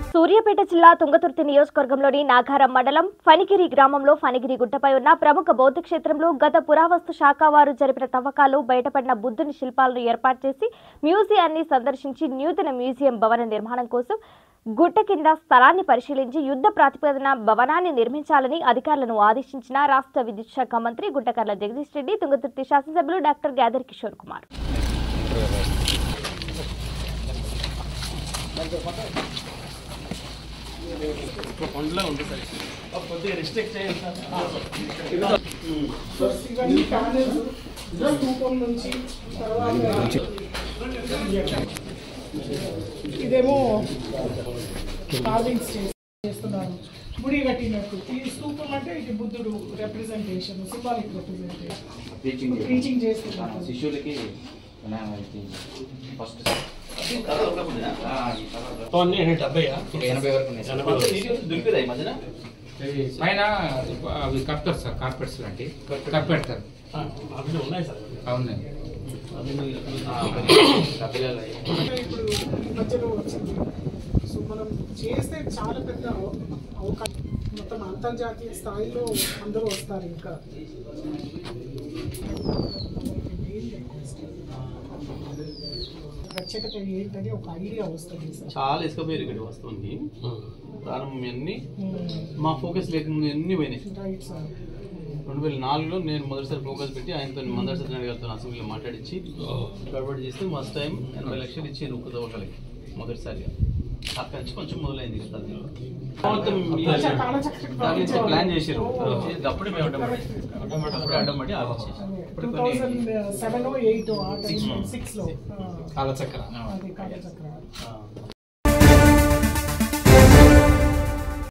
సూర్యాపేట జిల్లా తుంగతుర్తి నియోజకవర్గంలోని నాగారం మండలం ఫణిగిరి గ్రామంలో ఫణిగిరి గుట్టపై ఉన్న ప్రముఖ బౌద్ధ క్షేత్రంలో గత పురావస్తు శాఖ వారు జరిపిన తవ్వకాలు బయటపడిన బుద్ధుని శిల్పాలను ఏర్పాటు చేసి మ్యూజియాన్ని సందర్శించి నూతన మ్యూజియం భవన నిర్మాణం కోసం గుట్ట కింద స్థలాన్ని పరిశీలించి యుద్ధ ప్రాతిపదికన భవనాన్ని నిర్మించాలని అధికారులను ఆదేశించిన రాష్ట్ర విద్యుత్ శాఖ మంత్రి గుంటకర్ల జగదీష్ రెడ్డి తుంగతుర్తి శాసనసభ్యులు డాక్టర్ గ్యాదర్ కిషోర్ కుమార్ ఇవన్నీ ప్యానెల్స్ ధూపం నుంచి తర్వాత ఇదేమో కార్వింగ్స్ చేస్తున్నారు గుడి కట్టినట్టు ఈ స్తూపం అంటే ఇది బుద్ధుడు representation symbolic representation teaching teaching చేస్తున్నారు శిష్యులకి ఫస్ట్ అవన్నీ డెబ్బై ఎనభై వరకు ఉన్నాయి దొరికిందా ఈ మధ్యన పైన అవి కప్తారు సార్ కార్పెట్స్ లాంటి కప్పెడతారు అవి ఉన్నాయి సార్ అవునండి డబ్బిలలో అంటే ఇప్పుడు ఈ మధ్యలో వచ్చింది సో మనం చేస్తే చాలా పెద్ద అవ- అవకాశం మొత్తం అంతర్జాతీయ స్థాయిలో అందరూ వస్తారు ఇంకా ప్రత్యేకత ఏంటని ఒక ఐడియా వస్తుంది సార్ చాలా ఇసుకపోయారు ఇక్కడ వస్తుంది ప్రారంభం అన్ని మా ఫోకస్ లేకుండా అన్ని పోయినాయి రైట్ సార్ రెండు వేల నాలుగులో నేను మొదటిసారి ఫోకస్ పెట్టి ఆయనతో మందర్ సత్యనారాయణ గారితో అసెంబ్లీలో మాట్లాడించి గడబడి చేస్తే ఫస్ట్ టైం ఎనభై లక్షలు ఇచ్చి ఉక్కు తవ్వకాలకి మొదటిసారిగా అక్కడి నుంచి కొంచెం మొదలైంది కదా అది. మొత్తం ఈ- అచ్చా, కాలచక్రం దాని నుంచి ప్లాన్ చేసారు ఓ. అప్పుడే మేము అడ్డం పడి అప్పుడే అడ్డం పడి ఆలోచించాం టూ థౌజండ్ సెవెన్ ఎయిట్ ఆ టైం సిక్స్ లో ఆ, కాలచక్ర అది కాలచక్రం ఆ,